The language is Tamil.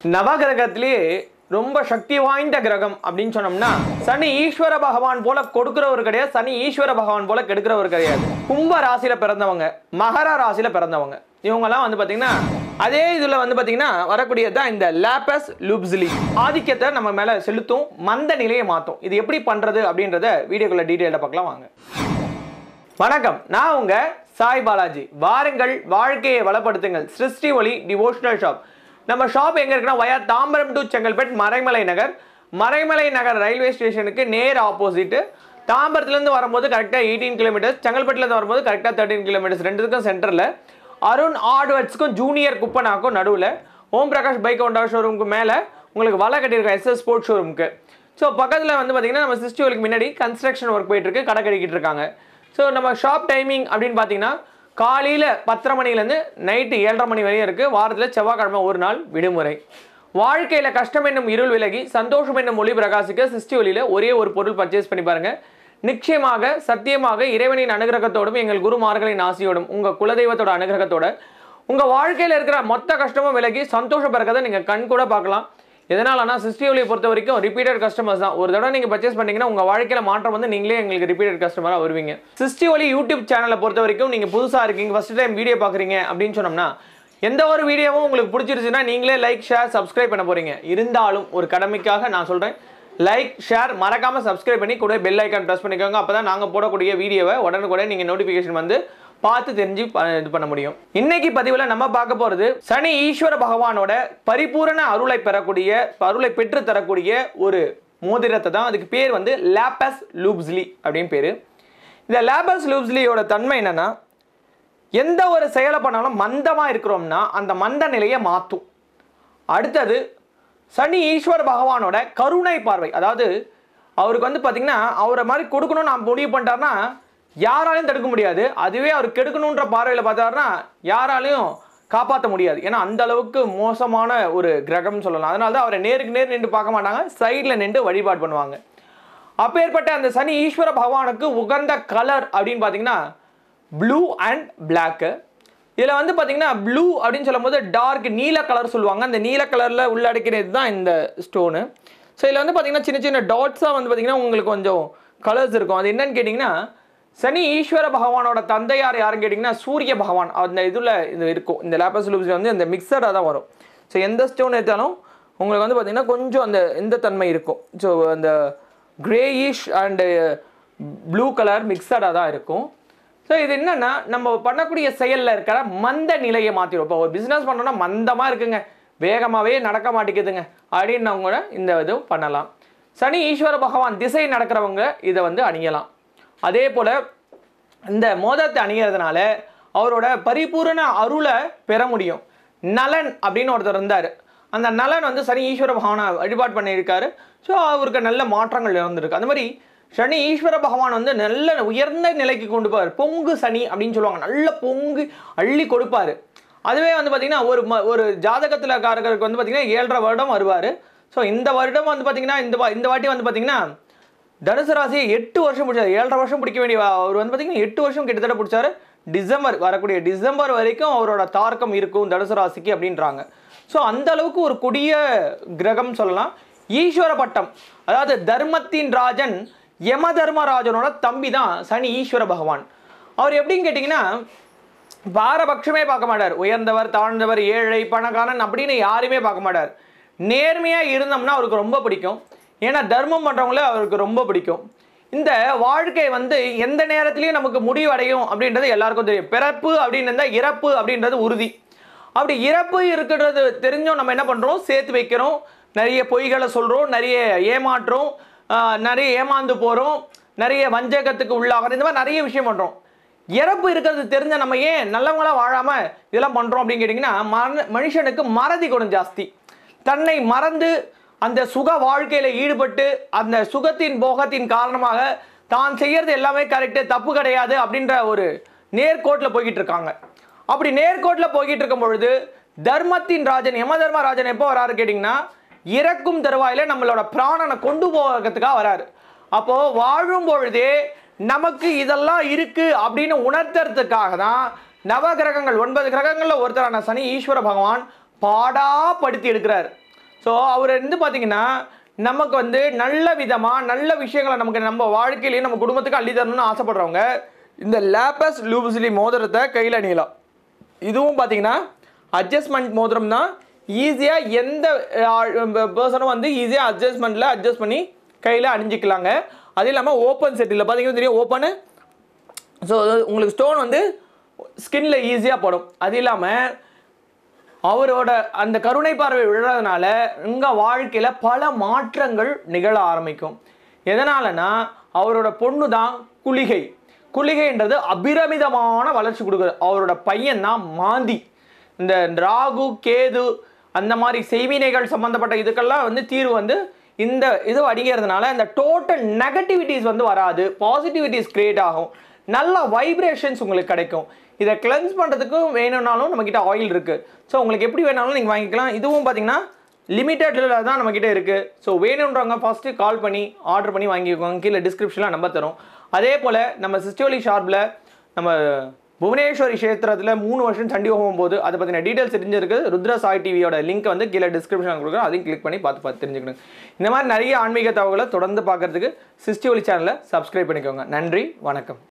நவகிரகத்திலேயே ரொம்ப சக்தி வாய்ந்த கிரகம் அப்படின்னு சொன்னோம்னா சனி ஈஸ்வர பகவான் போல கொடுக்கிறவர் கிடையாது சனி ஈஸ்வர பகவான் போல கெடுக்கிறவர் கிடையாது கும்ப ராசியில பிறந்தவங்க மகர ராசியில பிறந்தவங்க இவங்கெல்லாம் வந்து பாத்தீங்கன்னா அதே இதுல வந்து பாத்தீங்கன்னா வரக்கூடியது தான் இந்த லேப்பஸ் லுப்ஸ்லி ஆதிக்கத்தை நம்ம மேல செலுத்தும் மந்த நிலையை மாத்தும் இது எப்படி பண்றது அப்படின்றத வீடியோக்குள்ள டீட்டெயிலாக பார்க்கலாம் வாங்க வணக்கம் நான் உங்க சாய் பாலாஜி வாருங்கள் வாழ்க்கையை வளப்படுத்துங்கள் சிருஷ்டி ஒளி டிவோஷனல் ஷாப் நம்ம ஷாப் எங்க இருக்குன்னா via Tambaram to Chengalpet Maraimalai Nagar Maraimalai Nagar railway ஸ்டேஷனுக்கு நேர் ஆப்போசிட் தாம்பரத்துலேருந்து வரும்போது கரெக்டாக எயிட்டீன் கிலோமீட்டர்ஸ் செங்கல்பேட்டிலேருந்து வரும்போது கரெக்டாக தேர்ட்டீன் கிலோமீட்டர்ஸ் ரெண்டுத்துக்கும் சென்டரில் அருண் ஆர்ட்வர்ட்ஸ்க்கும் ஜூனியர் குப்பனாக்கும் நடுவில் ஓம் பிரகாஷ் பைக் ஹோண்டா ஷோரூமுக்கு மேலே உங்களுக்கு வலை கட்டியிருக்கோம் எஸ்எஸ் ஸ்போர்ட்ஸ் ஷோரூமுக்கு ஸோ பக்கத்தில் வந்து பார்த்தீங்கன்னா நம்ம சிஸ்டிவலுக்கு முன்னாடி கன்ஸ்ட்ரக்ஷன் ஒர்க் போயிட்டு இருக்கு கடை கட்டிக்கிட்டு இருக்காங்க ஸோ நம்ம ஷாப் டைமிங் அப்படின்னு பார்த்தீங்கன்னா காலையில் பத்தரை மணிலேருந்து நைட்டு ஏழரை மணி வரையும் இருக்குது வாரத்தில் செவ்வாய்க்கிழமை ஒரு நாள் விடுமுறை வாழ்க்கையில் கஷ்டம் என்னும் இருள் விலகி சந்தோஷம் என்னும் ஒளி பிரகாசிக்க சிஸ்டி ஒளியில் ஒரே ஒரு பொருள் பர்ச்சேஸ் பண்ணி பாருங்க நிச்சயமாக சத்தியமாக இறைவனின் அனுகிரகத்தோடும் எங்கள் குருமார்களின் ஆசியோடும் உங்கள் குலதெய்வத்தோட அனுகிரகத்தோட உங்கள் வாழ்க்கையில் இருக்கிற மொத்த கஷ்டமும் விலகி சந்தோஷம் பிறக்கதை நீங்கள் கண் கூட பார்க்கலாம் எதனாலனா சிஸ்டி ஒலியை பொறுத்த வரைக்கும் ரிப்பீட்டட் கஸ்டமர்ஸ் தான் ஒரு தடவை நீங்கள் பர்ச்சேஸ் பண்ணீங்கன்னா உங்கள் வாழ்க்கையில் மாற்றம் வந்து நீங்களே எங்களுக்கு ரிப்பீட்டட் கஸ்டமராக வருவீங்க சிஸ்டி ஒலி யூடியூப் சேனலை பொறுத்த வரைக்கும் நீங்கள் புதுசாக இருக்கீங்க ஃபஸ்ட் டைம் வீடியோ பார்க்குறீங்க அப்படின்னு சொன்னோம்னா எந்த ஒரு வீடியோவும் உங்களுக்கு பிடிச்சிருச்சுன்னா நீங்களே லைக் ஷேர் சப்ஸ்கிரைப் பண்ண போறீங்க இருந்தாலும் ஒரு கடமைக்காக நான் சொல்கிறேன் லைக் ஷேர் மறக்காமல் சப்ஸ்கிரைப் பண்ணி கூட பெல் ஐக்கான் ப்ரெஸ் பண்ணிக்கோங்க அப்போ தான் நாங்கள் போடக்கூடிய வீடியோவை உடனுக்குடன் நீங்கள் நோட்டிஃபிகேஷன் வந்து பார்த்து தெரிஞ்சு ப- இது பண்ண முடியும் இன்னைக்கு பதிவில் நம்ம பார்க்க போகிறது சனி ஈஸ்வர பகவானோட பரிபூரண அருளை பெறக்கூடிய அருளை பெற்று தரக்கூடிய ஒரு மோதிரத்தை தான் அதுக்கு பேர் வந்து லேப்பஸ் லூப்ஸ்லி அப்படின்னு பேர் இந்த லேப்பஸ் லூப்ஸ்லியோட தன்மை என்னன்னா எந்த ஒரு செயலை பண்ணாலும் மந்தமாக இருக்கிறோம்னா அந்த மந்த நிலையை மாற்றும் அடுத்தது சனி ஈஸ்வர பகவானோட கருணை பார்வை அதாவது அவருக்கு வந்து பார்த்தீங்கன்னா அவரை மாதிரி கொடுக்கணும்னு நான் முடிவு பண்ணிட்டாருன்னா யாராலையும் தடுக்க முடியாது அதுவே அவர் கெடுக்கணுன்ற பார்வையில் பார்த்தாருன்னா யாராலையும் காப்பாற்ற முடியாது ஏன்னா அந்த அளவுக்கு மோசமான ஒரு கிரகம்னு சொல்லலாம் அதனால தான் அவரை நேருக்கு நேர் நின்று பார்க்க மாட்டாங்க சைடில் நின்று வழிபாடு பண்ணுவாங்க அப்பேற்பட்ட அந்த சனி ஈஸ்வர பகவானுக்கு உகந்த கலர் அப்படின்னு பார்த்தீங்கன்னா ப்ளூ அண்ட் பிளாக்கு இதில் வந்து பார்த்தீங்கன்னா ப்ளூ அப்படின்னு சொல்லும்போது டார்க் நீல கலர் சொல்லுவாங்க அந்த நீல கலரில் உள்ளடக்கிறது தான் இந்த ஸ்டோனு ஸோ இதில் வந்து பார்த்தீங்கன்னா சின்ன சின்ன டாட்ஸாக வந்து பார்த்தீங்கன்னா உங்களுக்கு கொஞ்சம் கலர்ஸ் இருக்கும் அது என்னன்னு கேட்டிங்கன்னா சனி ஈஸ்வர பகவானோட தந்தையார் யாருன்னு கேட்டிங்கன்னா சூரிய பகவான் அந்த இதில் இது இருக்கும் இந்த லேப்பஸ் லூப்ஸில் வந்து இந்த மிக்சடாக தான் வரும் ஸோ எந்த ஸ்டோன் எடுத்தாலும் உங்களுக்கு வந்து பார்த்தீங்கன்னா கொஞ்சம் அந்த இந்த தன்மை இருக்கும் ஸோ அந்த கிரேயிஷ் அண்டு ப்ளூ கலர் மிக்சடாக தான் இருக்கும் ஸோ இது என்னன்னா நம்ம பண்ணக்கூடிய செயலில் இருக்கிற மந்த நிலையை மாற்றிடும் இப்போ ஒரு பிஸ்னஸ் பண்ணோம்னா மந்தமாக இருக்குங்க வேகமாகவே நடக்க மாட்டேங்குதுங்க அப்படின்னவங்க கூட இந்த இது பண்ணலாம் சனி ஈஸ்வர பகவான் திசை நடக்கிறவங்க இதை வந்து அணியலாம் அதே போல் இந்த மோதிரத்தை அணியறதுனால அவரோட பரிபூரண அருளை பெற முடியும் நலன் அப்படின்னு ஒருத்தர் இருந்தார் அந்த நலன் வந்து சனி ஈஸ்வர பகவானை வழிபாடு பண்ணியிருக்காரு ஸோ அவருக்கு நல்ல மாற்றங்கள் இருந்திருக்கு அந்த மாதிரி சனி ஈஸ்வர பகவான் வந்து நல்ல உயர்ந்த நிலைக்கு கொண்டு போவார் பொங்கு சனி அப்படின்னு சொல்லுவாங்க நல்ல பொங்கு அள்ளி கொடுப்பாரு அதுவே வந்து பார்த்தீங்கன்னா ஒரு ம ஒரு ஜாதகத்தில் காரகருக்கு வந்து பார்த்தீங்கன்னா ஏழரை வருடம் வருவார் ஸோ இந்த வருடம் வந்து பார்த்தீங்கன்னா இந்த வா- இந்த வாட்டி வந்து பார்த்தீங்கன்னா தனுசு ராசியை எட்டு வருஷம் பிடிச்சாரு ஏழரை வருஷம் பிடிக்க வேண்டிய அவர் வந்து பார்த்தீங்கன்னா எட்டு வருஷம் கிட்டத்தட்ட பிடிச்சாரு டிசம்பர் வரக்கூடிய டிசம்பர் வரைக்கும் அவரோட தார்க்கம் இருக்கும் தனுசு ராசிக்கு அப்படின்றாங்க ஸோ அந்த அளவுக்கு ஒரு கொடிய கிரகம் சொல்லலாம் ஈஸ்வர பட்டம் அதாவது தர்மத்தின் ராஜன் யம தர்மராஜனோட தம்பி தான் சனி ஈஸ்வர பகவான் அவர் எப்படின்னு கேட்டிங்கன்னா பாரபட்சமே பார்க்க மாட்டார் உயர்ந்தவர் தாழ்ந்தவர் ஏழை பணக்காரன் அப்படின்னு யாருமே பார்க்க மாட்டார் நேர்மையாக இருந்தோம்னா அவருக்கு ரொம்ப பிடிக்கும் ஏன்னா தர்மம் பண்ணுறவங்கள அவருக்கு ரொம்ப பிடிக்கும் இந்த வாழ்க்கை வந்து எந்த நேரத்துலையும் நமக்கு முடிவடையும் அப்படின்றது எல்லாருக்கும் தெரியும் பிறப்பு அப்படின்னு இருந்தால் இறப்பு அப்படின்றது உறுதி அப்படி இறப்பு இருக்கிறது தெரிஞ்சோம் நம்ம என்ன பண்ணுறோம் சேர்த்து வைக்கிறோம் நிறைய பொய்களை சொல்கிறோம் நிறைய ஏமாற்றுறோம் ஆஹ் நிறைய ஏமாந்து போகிறோம் நிறைய வஞ்சகத்துக்கு உள்ளாகிறோம் இந்த மாதிரி நிறைய விஷயம் பண்ணுறோம் இறப்பு இருக்கிறது தெரிஞ்ச நம்ம ஏன் நல்லவங்களா வாழாம இதெல்லாம் பண்றோம் அப்படின்னு கேட்டிங்கன்னா மன- மனுஷனுக்கு மறதி குணம் ஜாஸ்தி தன்னை மறந்து அந்த சுக வாழ்க்கையில ஈடுபட்டு அந்த சுகத்தின் போகத்தின் காரணமாக தான் செய்யறது எல்லாமே கரெக்டு தப்பு கிடையாது அப்படின்ற ஒரு நேர்கோட்டில் போய்கிட்டு இருக்காங்க அப்படி நேர்கோட்டில் போய்கிட்டு இருக்கும் பொழுது தர்மத்தின் ராஜன் யம தர்ம ராஜன் எப்போ வராரு கேட்டிங்கன்னா இறக்கும் தருவாயில நம்மளோட பிராணனை கொண்டு போகிறதுக்காக வராரு அப்போ வாழும் பொழுதே நமக்கு இதெல்லாம் இருக்கு அப்படின்னு உணர்த்துறதுக்காக தான் நவ கிரகங்கள் ஒன்பது கிரகங்கள்ல ஒருத்தரான சனி ஈஸ்வர பகவான் பாடா படுத்தி எடுக்கிறார் ஸோ அவர் வந்து பார்த்தீங்கன்னா நமக்கு வந்து நல்ல விதமாக நல்ல விஷயங்களை நமக்கு நம்ம வாழ்க்கையிலையும் நம்ம குடும்பத்துக்கு அள்ளி தரணும்னு ஆசைப்படுறவங்க இந்த லேப்பஸ் லூபிசிலி மோதிரத்தை கையில் அணியலாம் இதுவும் பார்த்தீங்கன்னா அட்ஜஸ்ட்மெண்ட் மோதிரம் தான் ஈஸியாக எந்த பர்சனும் வந்து ஈஸியாக அட்ஜஸ்ட்மெண்ட்டில் அட்ஜஸ்ட் பண்ணி கையில் அணிஞ்சிக்கலாங்க அது இல்லாமல் ஓப்பன் செட்டில் பார்த்தீங்கன்னா தெரியும் ஓப்பனு ஸோ உங்களுக்கு ஸ்டோன் வந்து ஸ்கின்ல ஈஸியாக படும் அது இல்லாமல் அவரோட அந்த கருணை பார்வை விழுறதுனால உங்கள் வாழ்க்கையில் பல மாற்றங்கள் நிகழ ஆரம்பிக்கும் எதனாலனா அவரோட பொண்ணு தான் குளிகை குளிகைன்றது அபிரமிதமான வளர்ச்சி கொடுக்குது அவரோட பையன் தான் மாந்தி இந்த ராகு கேது அந்த மாதிரி செய்வினைகள் சம்மந்தப்பட்ட இதுக்கெல்லாம் வந்து தீர்வு வந்து இந்த இது அடிக்கிறதுனால இந்த டோட்டல் நெகட்டிவிட்டிஸ் வந்து வராது பாசிட்டிவிட்டிஸ் கிரியேட் ஆகும் நல்ல வைப்ரேஷன்ஸ் உங்களுக்கு கிடைக்கும் இதை கிளென்ஸ் பண்ணுறதுக்கும் வேணும்னாலும் நம்மக்கிட்ட ஆயில் இருக்குது ஸோ உங்களுக்கு எப்படி வேணாலும் நீங்கள் வாங்கிக்கலாம் இதுவும் பார்த்தீங்கன்னா லிமிட்டட்ல தான் நம்மக்கிட்ட இருக்குது ஸோ வேணுன்றவங்க ஃபஸ்ட்டு கால் பண்ணி ஆர்டர் பண்ணி வாங்கிக்கோங்க கீழே டிஸ்கிரிப்ஷனில் நம்பர் தரும் அதே போல் நம்ம சிஸ்டோலி ஷார்ப்பில் நம்ம புவனேஸ்வரி கஷேத்திரத்தில் மூணு வருஷம் சண்டி ஹோமம் போது அதை பற்றின டீட்டெயில்ஸ் தெரிஞ்சிருக்கு ருத்ரா சாய் டிவியோட லிங்க் வந்து கீழே டிஸ்கிரிப்ஷன் கொடுக்குறோம் அதையும் கிளிக் பண்ணி பார்த்து பார்த்து தெரிஞ்சுக்கணும் இந்த மாதிரி நிறைய ஆன்மீக தகவலை தொடர்ந்து பார்க்கறதுக்கு சிஸ்டி ஒலி சேனலை சப்ஸ்கிரைப் பண்ணிக்கோங்க நன்றி வணக்கம்